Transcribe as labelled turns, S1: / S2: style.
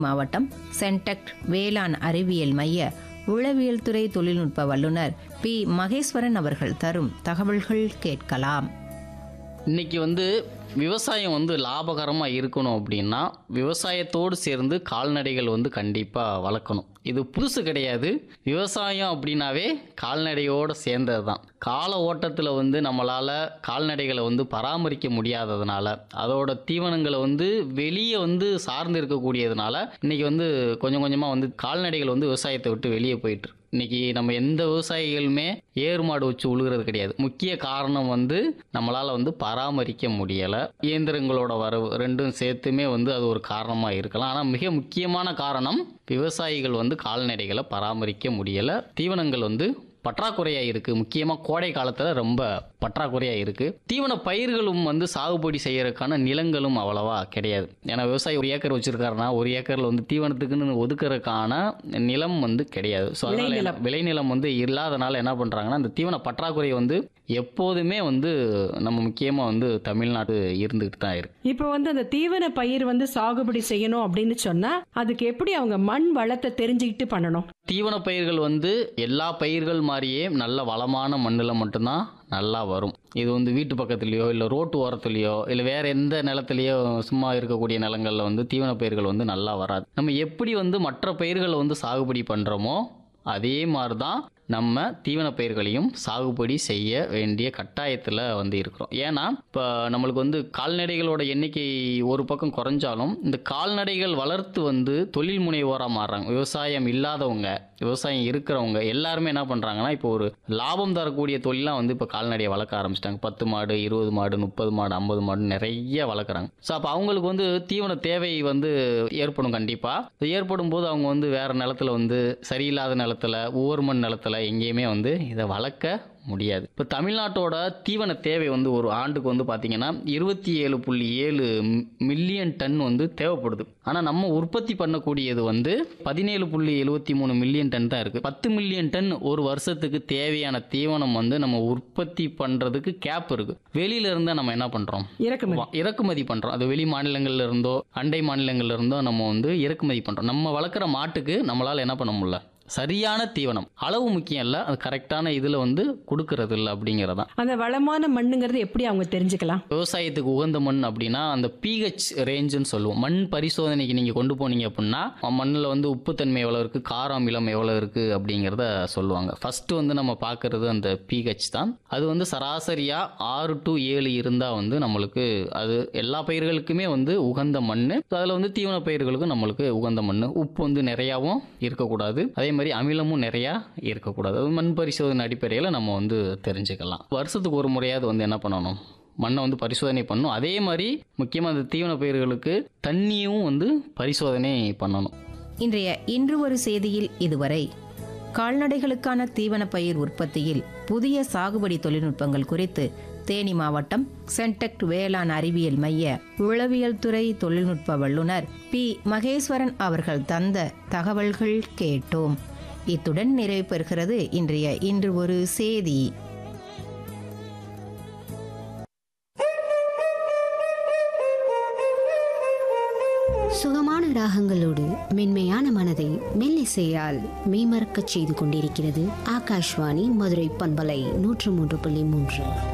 S1: மாவட்டம் சென்டெக்ட் வேளாண் அறிவியல் மைய உளவியல் துறை தொழில்நுட்ப வல்லுநர் பி மகேஸ்வரன் அவர்கள் தரும் தகவல்கள் கேட்கலாம்
S2: இன்னைக்கு வந்து விவசாயம் வந்து லாபகரமாக இருக்கணும் அப்படின்னா விவசாயத்தோடு சேர்ந்து கால்நடைகள் வந்து கண்டிப்பாக வளர்க்கணும் இது புதுசு கிடையாது விவசாயம் அப்படின்னாவே கால்நடையோடு சேர்ந்தது தான் கால ஓட்டத்தில் வந்து நம்மளால் கால்நடைகளை வந்து பராமரிக்க முடியாததுனால அதோட தீவனங்களை வந்து வெளியே வந்து சார்ந்து இருக்கக்கூடியதுனால இன்னைக்கு வந்து கொஞ்சம் கொஞ்சமாக வந்து கால்நடைகள் வந்து விவசாயத்தை விட்டு வெளியே போயிட்டு இன்னைக்கு நம்ம எந்த விவசாயிகளுமே ஏறு மாடு வச்சு உழுகிறது கிடையாது முக்கிய காரணம் வந்து நம்மளால் வந்து பராமரிக்க முடியலை இயந்திரங்களோட வரவு ரெண்டும் சேர்த்துமே வந்து அது ஒரு காரணமாக இருக்கலாம் ஆனால் மிக முக்கியமான காரணம் விவசாயிகள் வந்து கால்நடைகளை பராமரிக்க முடியலை தீவனங்கள் வந்து பற்றாக்குறையாக இருக்குது முக்கியமாக கோடை காலத்தில் ரொம்ப பற்றாக்குறையாக இருக்குது தீவன பயிர்களும் வந்து சாகுபடி செய்யறதுக்கான நிலங்களும் அவ்வளவா கிடையாது ஏன்னா விவசாயி ஒரு ஏக்கர் வச்சிருக்காருன்னா ஒரு ஏக்கரில் வந்து தீவனத்துக்குன்னு ஒதுக்குறதுக்கான நிலம் வந்து கிடையாது ஸோ அதனால என்ன-
S3: விளைநிலம்.
S2: விளைநிலம் வந்து இல்லாதனால என்ன பண்ணுறாங்கன்னா இந்த தீவன பற்றாக்குறை வந்து எப்போதுமே வந்து நம்ம முக்கியமாக வந்து தமிழ்நாடு இருந்துகிட்டு தான் இருக்கு
S3: இப்போ வந்து அந்த தீவன பயிர் வந்து சாகுபடி செய்யணும் அப்படின்னு சொன்னா அதுக்கு எப்படி அவங்க மண் வளத்தை தெரிஞ்சுக்கிட்டு பண்ணணும்
S2: தீவன பயிர்கள் வந்து எல்லா பயிர்கள் மாதிரியே நல்ல வளமான மண்ணில் மட்டும்தான் நல்லா வரும் இது வந்து வீட்டு பக்கத்துலேயோ இல்லை ரோட்டு ஓரத்துலேயோ இல்லை வேற எந்த நிலத்துலையோ சும்மா இருக்கக்கூடிய நிலங்களில் வந்து தீவன பயிர்கள் வந்து நல்லா வராது நம்ம எப்படி வந்து மற்ற பயிர்களை வந்து சாகுபடி பண்ணுறோமோ அதே மாதிரி தான் நம்ம தீவன பயிர்களையும் சாகுபடி செய்ய வேண்டிய கட்டாயத்தில் வந்து இருக்கிறோம் ஏன்னா இப்போ நம்மளுக்கு வந்து கால்நடைகளோட எண்ணிக்கை ஒரு பக்கம் குறைஞ்சாலும் இந்த கால்நடைகள் வளர்த்து வந்து தொழில் முனைவோராக மாறுறாங்க விவசாயம் இல்லாதவங்க விவசாயம் இருக்கிறவங்க எல்லாருமே என்ன பண்ணுறாங்கன்னா இப்போ ஒரு லாபம் தரக்கூடிய தொழிலாம் வந்து இப்போ கால்நடையை வளர்க்க ஆரம்பிச்சிட்டாங்க பத்து மாடு இருபது மாடு முப்பது மாடு ஐம்பது மாடு நிறைய வளர்க்குறாங்க ஸோ அப்போ அவங்களுக்கு வந்து தீவன தேவை வந்து ஏற்படும் கண்டிப்பாக ஏற்படும் போது அவங்க வந்து வேற நிலத்துல வந்து சரியில்லாத நிலத்துல ஒவ்வொரு மண் நிலத்துல எங்கேயுமே வந்து இதை வளர்க்க முடியாது இப்போ தமிழ்நாட்டோட தீவன தேவை வந்து ஒரு ஆண்டுக்கு வந்து பார்த்தீங்கன்னா இருபத்தி ஏழு புள்ளி ஏழு மில்லியன் டன் வந்து தேவைப்படுது ஆனால் நம்ம உற்பத்தி பண்ணக்கூடியது வந்து பதினேழு புள்ளி எழுபத்தி மூணு மில்லியன் டன் தான் இருக்குது பத்து மில்லியன் டன் ஒரு வருஷத்துக்கு தேவையான தீவனம் வந்து நம்ம உற்பத்தி பண்ணுறதுக்கு கேப் இருக்குது வெளியில இருந்தால் நம்ம என்ன பண்ணுறோம்
S3: இறக்குமதி
S2: வா- இறக்குமதி பண்றோம் அது வெளி மாநிலங்கள்ல இருந்தோ அண்டை மாநிலங்கள்ல இருந்தோ நம்ம வந்து இறக்குமதி பண்றோம் நம்ம வளர்க்குற மாட்டுக்கு நம்மளால என்ன பண்ண முடியல சரியான தீவனம் அளவு முக்கியம் இல்லை அது கரெக்டான இதுல வந்து கொடுக்கறது இல்லை அப்படிங்கிறதான்
S3: அந்த வளமான மண்ணுங்கிறது எப்படி அவங்க தெரிஞ்சுக்கலாம்
S2: விவசாயத்துக்கு உகந்த மண் அப்படின்னா அந்த பிஹெச் ரேஞ்சுன்னு சொல்லுவோம் மண் பரிசோதனைக்கு நீங்கள் கொண்டு போனீங்க அப்படின்னா மண்ணில் வந்து உப்புத்தன்மை எவ்வளோ இருக்குது காரம் அமிலம் எவ்வளோ இருக்குது அப்படிங்கிறத சொல்லுவாங்க ஃபஸ்ட்டு வந்து நம்ம பார்க்குறது அந்த பிஹெச் தான் அது வந்து சராசரியாக ஆறு டு ஏழு இருந்தால் வந்து நம்மளுக்கு அது எல்லா பயிர்களுக்குமே வந்து உகந்த மண் அதில் வந்து தீவன பயிர்களுக்கும் நம்மளுக்கு உகந்த மண் உப்பு வந்து நிறையாவும் இருக்கக்கூடாது அதே மாதிரி அமிலமும் நிறையா இருக்கக்கூடாது அது மண் பரிசோதனை அடிப்படையில் நம்ம வந்து தெரிஞ்சுக்கலாம் வருஷத்துக்கு ஒரு முறையாவது வந்து என்ன பண்ணணும் மண்ணை வந்து பரிசோதனை பண்ணணும் அதே மாதிரி முக்கியமாக அந்த தீவன பயிர்களுக்கு தண்ணியும் வந்து பரிசோதனை பண்ணணும்
S1: இன்றைய இன்று ஒரு செய்தியில் இதுவரை கால்நடைகளுக்கான தீவன பயிர் உற்பத்தியில் புதிய சாகுபடி தொழில்நுட்பங்கள் குறித்து தேனி மாவட்டம் சென்டெக்ட் வேளாண் அறிவியல் மைய உளவியல் துறை தொழில்நுட்ப வல்லுநர் பி மகேஸ்வரன் அவர்கள் தந்த தகவல்கள் கேட்டோம் இத்துடன் நிறைவு பெறுகிறது இன்றைய இன்று ஒரு செய்தி
S4: சுகமான ராகங்களோடு மென்மையான மனதை மெல்லிசையால் மெய்மறக்கச் செய்து கொண்டிருக்கிறது ஆகாஷ்வாணி மதுரை பண்பலை நூற்று மூன்று புள்ளி மூன்று